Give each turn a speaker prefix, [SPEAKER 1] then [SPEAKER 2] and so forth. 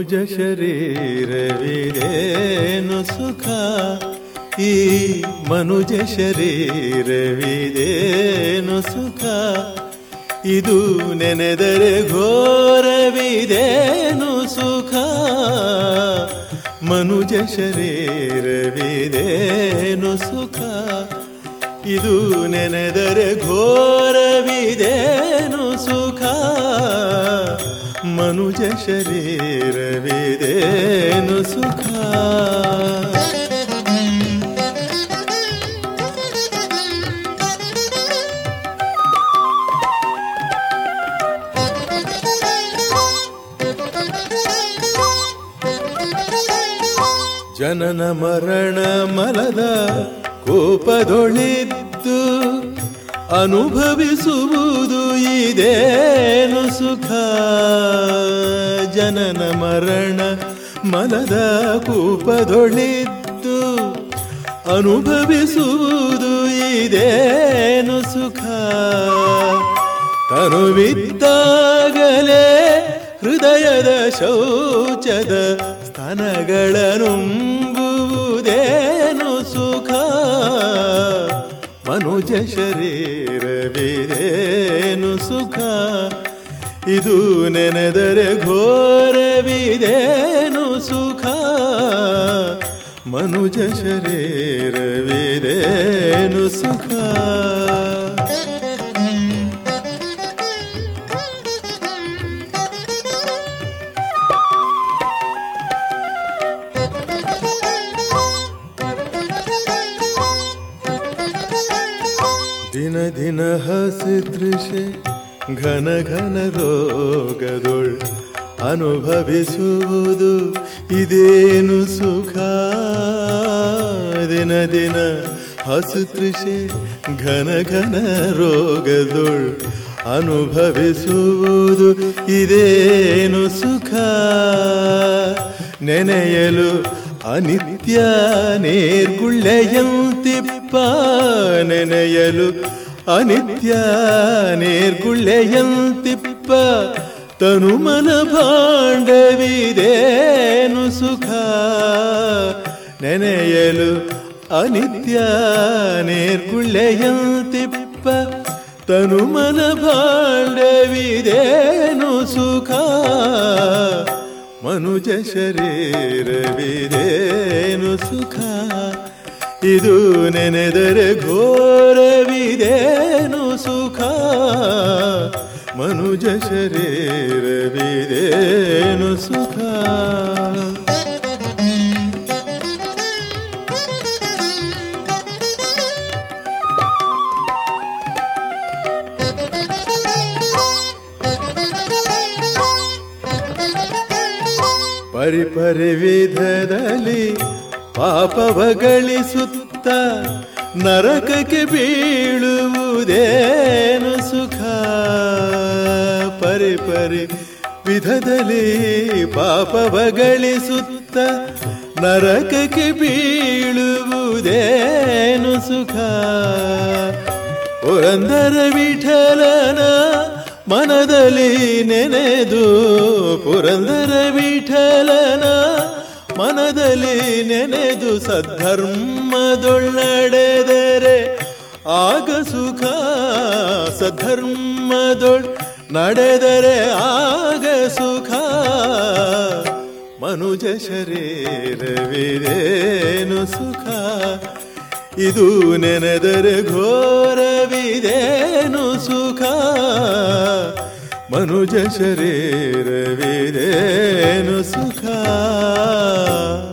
[SPEAKER 1] ಮನುಜ ಶರೀರವಿದೇನು ಸುಖ ಈ ಮನುಜ ಶರೀರವಿದೇನು ಸುಖ ಇದು ನೆನೆದರೆ ಘೋರವಿದೇನು ಸುಖ ಮನುಜ ಶರೀರವಿದೇನು ಸುಖ ಇದು ನೆನೆದರೆ ಘೋರವಿದೇನು ಸುಖ ಮನುಜ ಶರೀರವಿದೇನು ಸುಖ ಜನನ ಮರಣ ಮಲದ ಕೋಪದೊಳಿದ್ದು ಅನುಭವಿಸುವುದು ಇದೇನು ಸುಖ ಜನನ ಮರಣ ಮಲದ ಕೂಪದೊಳಿದ್ದು ಅನುಭವಿಸುವುದು ಇದೇನು ಸುಖ ತನುವಿದ್ದಾಗಲೇ ಹೃದಯದ ಶೌಚದ ಸ್ತನಗಳನುಂಬುವುದೇನು ಸುಖ ಮನುಜ ಶರೀರವಿದೇನು ಸುಖ ಇದು ನೆನೆದರೆ ಘೋರವಿದೇನು ಸುಖ ಮನುಜ ಶರೀರವಿದೇನು ಸುಖ ದಿನ ದಿನ ಹಸಿ ದೃಶ್ಯ ಘನ ಘನ ರೋಗದೊಳ್ ಅನುಭವಿಸುವುದು ಇದೇನು ಸುಖ ದಿನ ದಿನ ಹಸು ತೃಷೆ ಘನ ಘನ ರೋಗದೊಳ್ ಅನುಭವಿಸುವುದು ಇದೇನು ಸುಖ ನೆನೆಯಲು ಅನಿತ್ಯ ನೇರ್ಗುಳ್ಳೆಯಂತಿಪ್ಪ ನೆನೆಯಲು ಅನಿತ್ಯ ನೇರ್ಗುಳ್ಳೆಯಂತಿಪ್ಪ ತನುಮನ ಭಾಂಡವಿದೇನು ಸುಖ ನೆನೆಯಲು ಅನಿತ್ಯ ನೇರ್ಗುಳ್ಳೆಯಂತಿಪ್ಪ ತನುಮನ ಭಾಂಡವಿದೇನು ಸುಖ ಮನುಜ ಶರೀರವಿದೇನು ಸುಖ ಇದು ನೆನೆದರೆ ಘೋರವಿದೇನು ಸುಖ ಮನುಜ ಶರೀರವಿದೇನು ಸುಖ ಪರಿಪರಿ ವಿಧದಲ್ಲಿ ಪಾಪವ ಗಳಿಸುತ್ತ ನರಕಕ್ಕೆ ಬೀಳುವುದೇನು ಸುಖ ಪರಿಪರಿ ವಿಧದಲ್ಲಿ ಪಾಪವ ಗಳಿಸುತ್ತ ನರಕಕ್ಕೆ ಬೀಳುವುದೇನು ಸುಖ ಪುರಂದರ ವಿಠಲನ ಮನದಲ್ಲಿ ನೆನೆದು ಪುರಂದರ ವಿಠಲನ ಮನದಲ್ಲಿ ನೆನೆದು ಸದ್ಧರ್ಮದೊಳ್ಳಡೆದರೆ ಆಗ ಸುಖ ಸದ್ಧರ್ಮದೊಳ್ ನಡೆದರೆ ಆಗ ಸುಖ ಮನುಜ ಶರೀರವಿದೇನು ಸುಖ ಇದು ನೆನೆದರೆ ಘೋರವಿದೇನು ಸುಖ ಮನುಜ ಶರೀರವಿದೇನು ಸುಖ